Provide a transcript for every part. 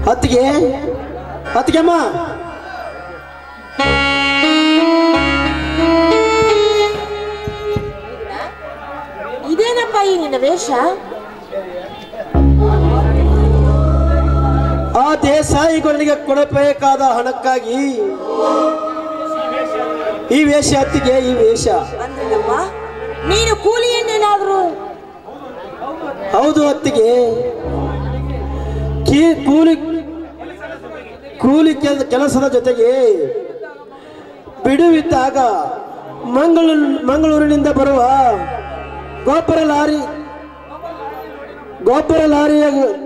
ಅತ್ತಿಗೆ ಅತ್ತಿಗೆಮ್ಮ ಇದೇನಪ್ಪ ಈ ನಿನ್ನ ವೇಷ ಆ ದೇಸಾಯಿಗಳಿಗೆ ಕೊಡಬೇಕಾದ ಹಣಕ್ಕಾಗಿ ಈ ವೇಷ ಅತ್ತಿಗೆ ಈ ವೇಷ ಅಂದ್ರಲ್ಲಪ್ಪ ನೀನು ಕೂಲಿಯನ್ನೇನಾದ್ರು ಹೌದು ಅತ್ತಿಗೆ ಕೀ ಕೂಲಿ ಕೂಲಿ ಕೆಲ- ಕೆಲಸದ ಜೊತೆಗೆ ಬಿಡುವಿದ್ದಾಗ ಮಂಗಳೂರು ಮಂಗಳೂರಿನಿಂದ ಬರುವ ಗೊಬ್ಬರ ಲಾರಿ ಗೊಬ್ಬರ ಲಾರಿಯ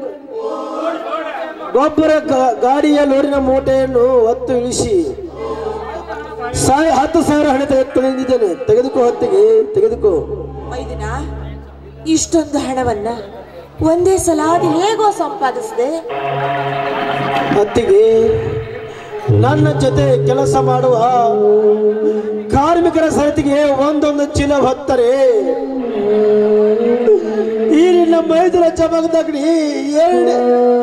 ಗೊಬ್ಬರ ಗಾ- ಗಾಡಿಯ ಲೋರಿನ ಮೂಟೆಯನ್ನು ಹೊತ್ತು ಇಳಿಸಿ ಸಾಯ ಹತ್ತು ಸಾವಿರ ಹಣ ತೆಗೆದುಕೊಂಡಿದ್ದೇನೆ ತೆಗೆದುಕೋ ಹೊತ್ತಿಗೆ ತೆಗೆದುಕೋ ಮೈದಿನ ಇಷ್ಟೊಂದು ಹಣವನ್ನ ಒಂದೇ ಸಲ ಅದು ಹೇಗೋ ಸಂಪಾದಿಸಿದೆ ಅತ್ತಿಗೆ ನನ್ನ ಜೊತೆ ಕೆಲಸ ಮಾಡುವ ಕಾರ್ಮಿಕರ ಸರತಿಗೆ ಒಂದೊಂದು ಚೀಲ ಹೊತ್ತರೆ ಈ ನಿನ್ನ ಮೈದುನ ಚಮಕದಾಗ್ನಿ ಎರಡು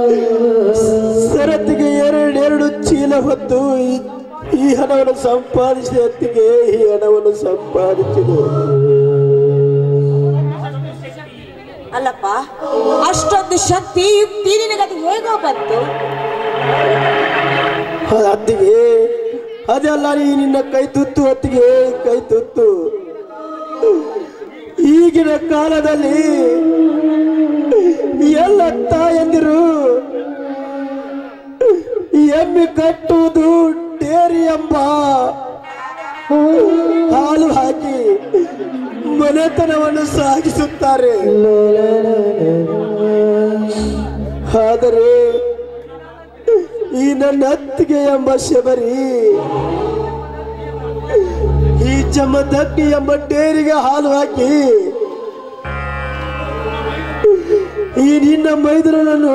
ಸರತಿಗೆ ಎರಡೆರಡು ಚೀಲ ಹೊತ್ತು ಈ- ಈ ಹಣವನ್ನು ಸಂಪಾದಿಸಿದೆ ಅತ್ತಿಗೆ ಈ ಹಣವನ್ನು ಸಂಪಾದಿಸಿದೆ ಅಲ್ಲಪ್ಪ ಅಷ್ಟೊಂದು ಶಕ್ತಿ ಯುಕ್ತಿ ನಿನಗದು ಹೇಗೋ ಬಂತು ಅತ್ತಿಗೆ ಅದೆಲ್ಲ ನೀ ನಿನ್ನ ಕೈ ತುತ್ತು ಹೊತ್ತಿಗೆ ಕೈ ತುತ್ತು ಈಗಿನ ಕಾಲದಲ್ಲಿ ಎಲ್ಲ ತಾಯಂದಿರು ಎಮ್ಮೆ ಕಟ್ಟುವುದು ಡೇರಿ ಎಂಬ ಹಾಲು ಹಾಕಿ ಮನೆತನವನ್ನು ಸಾಗಿಸುತ್ತಾರೆ ಆದರೆ ಈ ನನ್ನ ಅತ್ತಿಗೆ ಎಂಬ ಶಬರಿ ಈ ಜಮದಗ್ನಿ ಎಂಬ ಡೇರಿಗೆ ಹಾಲು ಹಾಕಿ ಈ ನಿನ್ನ ಮೈದುರನನ್ನು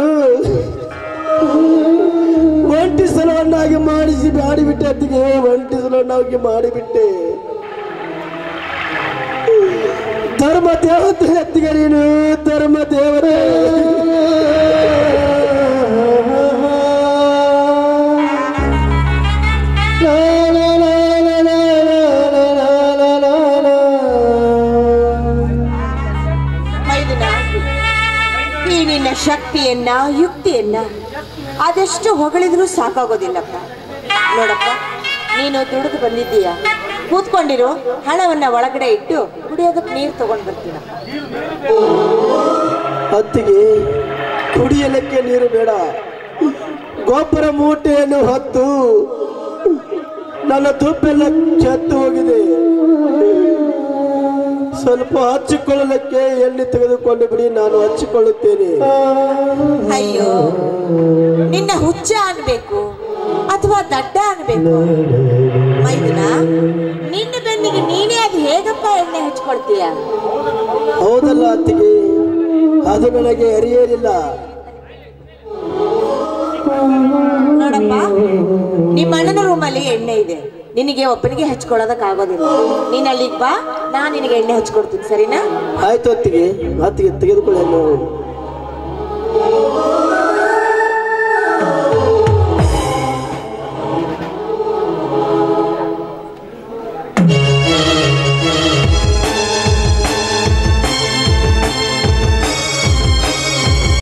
ಒಂಟಿ ಸಲವನ್ನಾಗಿ ಮಾಡಿಸಿ ಮಾಡಿಬಿಟ್ಟೆ ಅತ್ತಿಗೆ ಒಂಟಿ ಸಲವನ್ನಾಗಿ ಮಾಡಿಬಿಟ್ಟೆ ಧರ್ಮ ದೇವತೆ ಅತ್ತಿಗೆ ನೀನು ಧರ್ಮ ದೇವರೇ ಲಾ ಲಾ ಲಾ ಲಾ ಲಾ ಲಾ ಲಾ ಲಾ ಲಾ ಲಾ. ಮೈದುನ ಈ ನಿನ್ನ ಶಕ್ತಿಯನ್ನ ಯುಕ್ತಿಯನ್ನ ಅದೆಷ್ಟು ಹೊಗಳಿದ್ರೂ ಸಾಕಾಗೋದಿಲ್ಲಪ್ಪ ನೋಡಪ್ಪ ನೀನು ದುಡಿದು ಬಂದಿದ್ದೀಯ ಕೂತ್ಕೊಂಡಿರು ಹಣವನ್ನ ಒಳಗಡೆ ಇಟ್ಟು ಕುಡಿಯೋದಕ್ಕೆ ನೀರು ತಗೊಂಡ್ ಬರ್ತೀನಪ್ಪ ಹತ್ತಿಗೆ ಕುಡಿಯಲಿಕ್ಕೆ ನೀರು ಬೇಡ ಗೊಬ್ಬರ ಮೂಟೆಯನ್ನು ಹೊತ್ತು ನನ್ನ ತುಪ್ಪೆಲ್ಲ ಚೆತ್ತು ಹೋಗಿದೆ ಸ್ವಲ್ಪ ಹಚ್ಚಿಕೊಳ್ಳಲಿಕ್ಕೆ ಎಣ್ಣೆ ತೆಗೆದುಕೊಂಡು ಬಿಡಿ ನಾನು ಹಚ್ಚಿಕೊಳ್ಳುತ್ತೇನೆ ಅಯ್ಯೋ ನಿನ್ನ ಹುಚ್ಚ ಅನ್ಬೇಕು ಅಥವಾ ದಡ್ಡ ಅನ್ಬೇಕು ಮೈದುನ ನಿನ್ನ ಬೆನ್ನಿಗೆ ನೀನೇ ಅದು ಹೇಗಪ್ಪ ಎಣ್ಣೆ ಹಚ್ಕೊಳ್ತೀಯ ಹೌದಲ್ಲ ಅತ್ತಿಗೆ ಅದು ನನಗೆ ಅರಿಯಲಿಲ್ಲ ನೋಡಪ್ಪ ನಿಮ್ಮ ಅಣ್ಣನ ರೂಮಲ್ಲಿ ಎಣ್ಣೆ ಇದೆ ನಿನಗೆ ಒಬ್ಬನಿಗೆ ಹಚ್ಕೊಳ್ಳೋದಕ್ಕಾಗೋದಿಲ್ಲ ನೀನ್ ಅಲ್ಲಿಗೆ ಬಾ ನಾನು ನಿನಗೆ ಎಣ್ಣೆ ಹಚ್ಕೊಡ್ತೀನಿ ಸರಿನಾ ಆಯ್ತು ಅತ್ತಿಗೆ ಅತ್ತಿಗೆ ತೆಗೆದುಕೊಳ್ಳಿ